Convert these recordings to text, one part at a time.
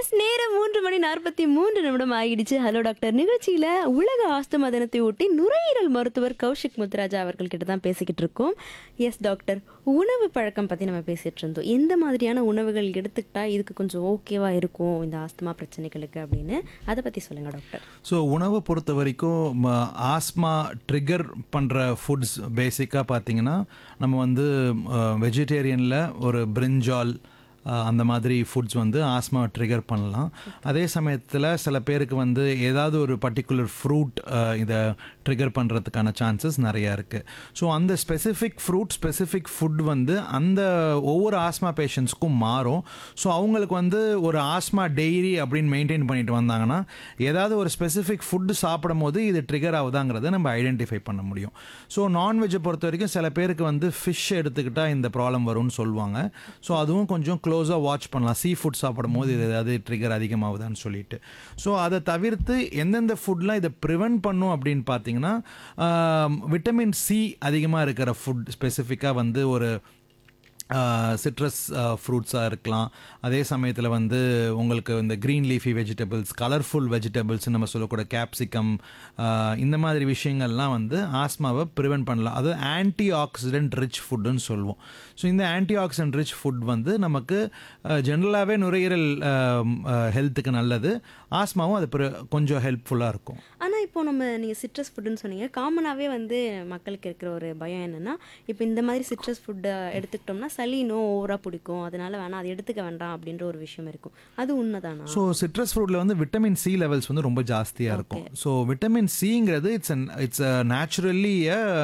S நேரம் மூன்று மணி நாற்பத்தி மூன்று நிமிடம் ஆகிடுச்சு ஹலோ டாக்டர் நிகழ்ச்சியில உலக ஆஸ்துமா தினத்தை ஒட்டி நுரையீரல் மருத்துவர் கௌஷிக் முத்துராஜா அவர்கள் கிட்ட தான் பேசிக்கிட்டு இருக்கோம் எஸ் டாக்டர் உணவு பழக்கம் பத்தி நம்ம பேசிட்டு இருந்தோம் எந்த மாதிரியான உணவுகள் எடுத்துக்கிட்டா இதுக்கு கொஞ்சம் ஓகேவா இருக்கும் இந்த ஆஸ்துமா பிரச்சனைகளுக்கு அப்படின்னு அதை பத்தி சொல்லுங்க டாக்டர் ஸோ உணவை பொறுத்த வரைக்கும் ஆஸ்மா ட்ரிகர் பண்ணுற ஃபுட்ஸ் பேசிக்காக பார்த்தீங்கன்னா நம்ம வந்து வெஜிடேரியனில் ஒரு பிரிஞ்சால் அஹ், அந்த மாதிரி ஃபுட்ஸ் வந்து ஆஸ்மா ட்ரிகர் பண்ணலாம் அதே சமயத்தில் சில பேருக்கு வந்து ஏதாவது ஒரு பர்டிகுலர் ஃப்ரூட் இதை ட்ரிகர் பண்ணுறதுக்கான சான்சஸ் நிறையா இருக்குது ஸோ அந்த ஸ்பெசிஃபிக் ஃப்ரூட் ஸ்பெசிஃபிக் ஃபுட் வந்து அந்த ஒவ்வொரு ஆஸ்மா பேஷண்ட்ஸ்க்கும் மாறும் ஸோ அவங்களுக்கு வந்து ஒரு ஆஸ்மா டெய்ரி அப்படின்னு மெயின்டைன் பண்ணிட்டு வந்தாங்கன்னா ஏதாவது ஒரு ஸ்பெசிஃபிக் ஃபுட்டு சாப்பிடும் போது இது ட்ரிகர் ஆகுதாங்கிறத நம்ம ஐடென்டிஃபை பண்ண முடியும் ஸோ நான்வெஜ்ஜை பொறுத்த வரைக்கும் சில பேருக்கு வந்து ஃபிஷ் எடுத்துக்கிட்டால் இந்த ப்ராப்ளம் வரும்னு சொல்லுவாங்க ஸோ அதுவும் கொஞ்சம் க்ளோஸாக வாட்ச் பண்ணலாம் சீ ஃபுட் சாப்பிடும் போது இது ஏதாவது ட்ரிகர் அதிகமாகுதான்னு சொல்லிட்டு ஸோ அதை தவிர்த்து எந்தெந்த ஃபுட்லாம் இதை ப்ரிவென்ட் பண்ணும் அப்படின்னு பார்த்தீங்கன்னா விட்டமின் சி அதிகமாக இருக்கிற ஃபுட் ஸ்பெசிஃபிக்காக வந்து ஒரு சிட்ரஸ் ஃப்ரூட்ஸாக இருக்கலாம் அதே சமயத்தில் வந்து உங்களுக்கு இந்த green leafy vegetables colourful vegetables நம்ம சொல்லக்கூட கேப்சிகம் இந்த மாதிரி விஷயங்கள்லாம் வந்து ஆஸ்மாவை ப்ரிவென்ட் பண்ணலாம் அது ஆன்டி ஆக்சிடென்ட் ரிச் ஃபுட்டுன்னு சொல்லுவோம் ஸோ இந்த ஆன்டி ஆக்சிடென்ட் ரிச் ஃபுட் வந்து நமக்கு ஜென்ரலாகவே நுரையீரல் ஹெல்த்துக்கு நல்லது ஆஸ்மாவும் அது பிற- கொஞ்சம் ஹெல்ப்ஃபுல்லாக இருக்கும் ஆனா இப்போ நம்ம நீங்க சிட்ரஸ் ஃபுட்டுன்னு சொன்னீங்க காமனாவே வந்து மக்களுக்கு இருக்கிற ஒரு பயம் என்னன்னா இப்போ இந்த மாதிரி சிட்ரஸ் ஃபுட்டை எடுத்துக்கிட்டோம்னா சளி இன்னும் ஓவரா பிடிக்கும் அதனால வேணாம் அதை எடுத்துக்க வேண்டாம் அப்படின்ற ஒரு விஷயம் இருக்கும் அது உண்மைதானா ஸோ சிட்ரஸ் ஃப்ரூட்டில் வந்து விட்டமின் சி லெவல்ஸ் வந்து ரொம்ப ஜாஸ்தியாக இருக்கும் ஸோ விட்டமின் சிங்கிறது it's it's naturally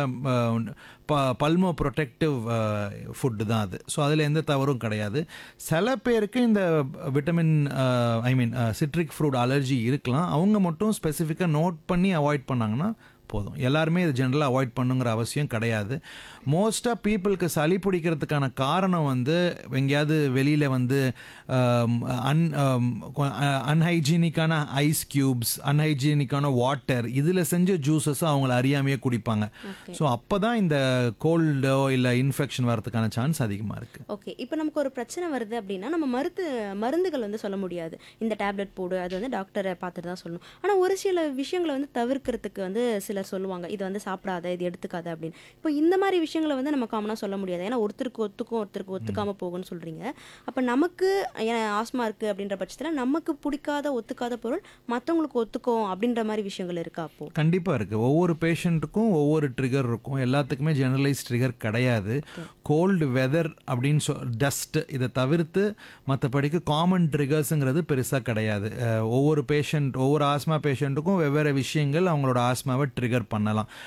pulmo protective food தான் அது ஸோ அதில் எந்த தவறும் கிடையாது சில பேருக்கு இந்த விட்டமின் ஐ மீன் சிட்ரிக் ஃப்ரூட் அலர்ஜி இருக்கலாம் அவங்க மட்டும் ஸ்பெசிஃபிக்காக நோட் பண்ணி அவாய்ட் பண்ணாங்கன்னா போதும் எல்லாருமே இது ஜென்ரலாக அவாய்ட் பண்ணுங்கிற அவசியம் கிடையாது மோஸ்ட்டாக பீப்புளுக்கு சளி பிடிக்கிறதுக்கான காரணம் வந்து எங்கேயாவது வெளியில் வந்து அன் அன்ஹைஜீனிக்கான ஐஸ் க்யூப்ஸ் அன்ஹைஜீனிக்கான வாட்டர் இதில் செஞ்ச ஜூஸஸ் அவங்கள அறியாமையே குடிப்பாங்க ஸோ அப்போ தான் இந்த கோல்டோ இல்லை இன்ஃபெக்ஷன் வரதுக்கான சான்ஸ் அதிகமாக இருக்குது ஓகே இப்போ நமக்கு ஒரு பிரச்சனை வருது அப்படின்னா நம்ம மருத்து மருந்துகள் வந்து சொல்ல முடியாது இந்த டேப்லெட் போடு அது வந்து டாக்டரை பார்த்துட்டு தான் சொல்லணும் ஆனால் ஒரு சில விஷயங்களை வந்து தவிர்க்கிறதுக்கு வந்து சிலர் சொல்லுவாங்க இது வந்து சாப்பிடாத இது எடுத்துக்காத அப்படின்னு இப்போ இந்த மாதிரி விஷயங்களை வந்து நம்ம காமனாக சொல்ல முடியாது ஏன்னா ஒருத்தருக்கு ஒத்துக்கும் ஒருத்தருக்கு ஒத்துக்காம போகும்னு சொல்றீங்க அப்போ நமக்கு ஏன் ஆஸ்மா இருக்கு அப்படின்ற பட்சத்தில் நமக்கு பிடிக்காத ஒத்துக்காத பொருள் மற்றவங்களுக்கு ஒத்துக்கும் அப்படின்ற மாதிரி விஷயங்கள் இருக்கா அப்போ கண்டிப்பாக இருக்குது ஒவ்வொரு பேஷண்ட்டுக்கும் ஒவ்வொரு ட்ரிகர் இருக்கும் எல்லாத்துக்குமே ஜெனரலைஸ் ட்ரிகர் கிடையாது கோல்டு வெதர் அப்படின்னு சொ டஸ்ட் இதை தவிர்த்து மற்றபடிக்கு காமன் ட்ரிகர்ஸுங்கிறது பெருசாக கிடையாது அஹ், ஒவ்வொரு பேஷண்ட் ஒவ்வொரு ஆஸ்மா பேஷண்ட்டுக்கும் வெவ்வேறு விஷயங்கள் அவங்களோட ஆஸ்மாவை ட்ரிகர் பண்ணலாம்